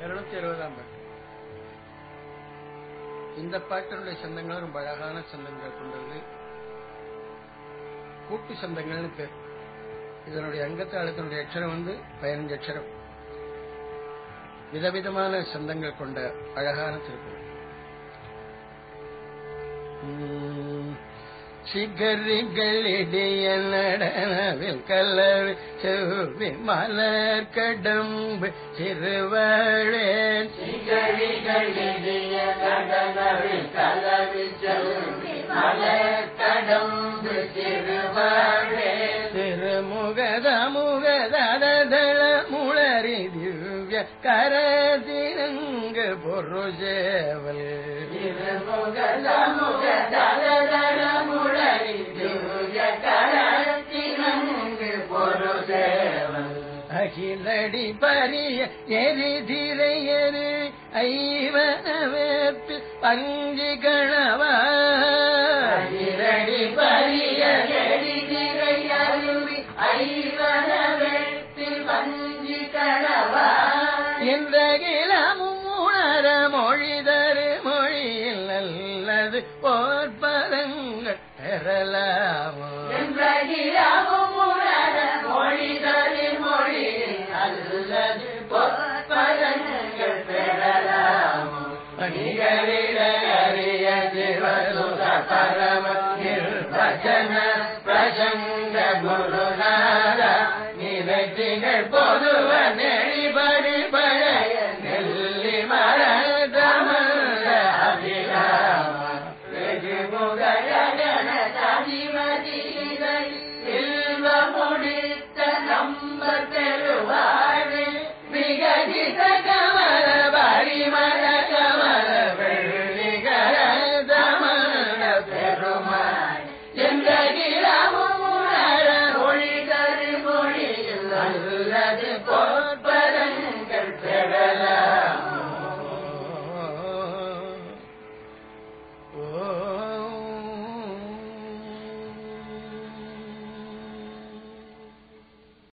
இருநூத்தி இருபதாம் பாட்டு இந்த பாட்டினுடைய சந்தங்கள் ரொம்ப அழகான சந்தங்கள் கொண்டது கூட்டு சந்தங்கள்னு பேர் இதனுடைய அங்கத்தாளத்தினுடைய அக்ஷரம் வந்து பதினஞ்சு அக்ஷரம் விதவிதமான சந்தங்கள் கொண்ட அழகான திருக்குறள் உம், சிகரிகளிடைய நடனவில் கலர் செவ்வி மலர் கடம்பு சிறுவழேன் சிகழிகளிடைய கடனவில் கலவி செல்வி மலர் கடம்பு திருவாழே திருமுகதமுகதள முளரி திவ்ய கரதிரங்கு பொருஜேவல் திருமுகதமுக தலதள முழறி திவ்ய கரத்தினங்கு பொருதேவன் அகிலடி பரிய எரிதிரையரு ஐவன வேப்பு பஞ்சு கணவா அதிரடி பரிய எரிதிரை அருவி ஐவன வெட்டி வஞ்சி கணவா இந்த கிளமும் உணர மொழிதரு மொழியில் நல்லது போர்ப்பதங்கள் பெறலாமோ என்ற இளமும் உணர மொழிதறி மொழி அல்லது பொற்பதங்கள் பெறலாமோ நிகழிட அறிய சிவசுத பரம நிர்வச்சன பிரசங்க குருநாத நிலைத்திகள் பொதுவ நெறிபடி பழைய நெல்லி மரதமல்ல அபிராம வெகுமுகழகன அதிமதியை செல்வ முடித்த நம்பர் பெருவாழில் விகசித கமல பரிமள கமல வெள்ளிகர தமல பெருமாள் என்ற கிராமம் உணர மொழி தரு மொழியில் அல்லது போர்ப்பதங்கள் பெறலாம் ஓ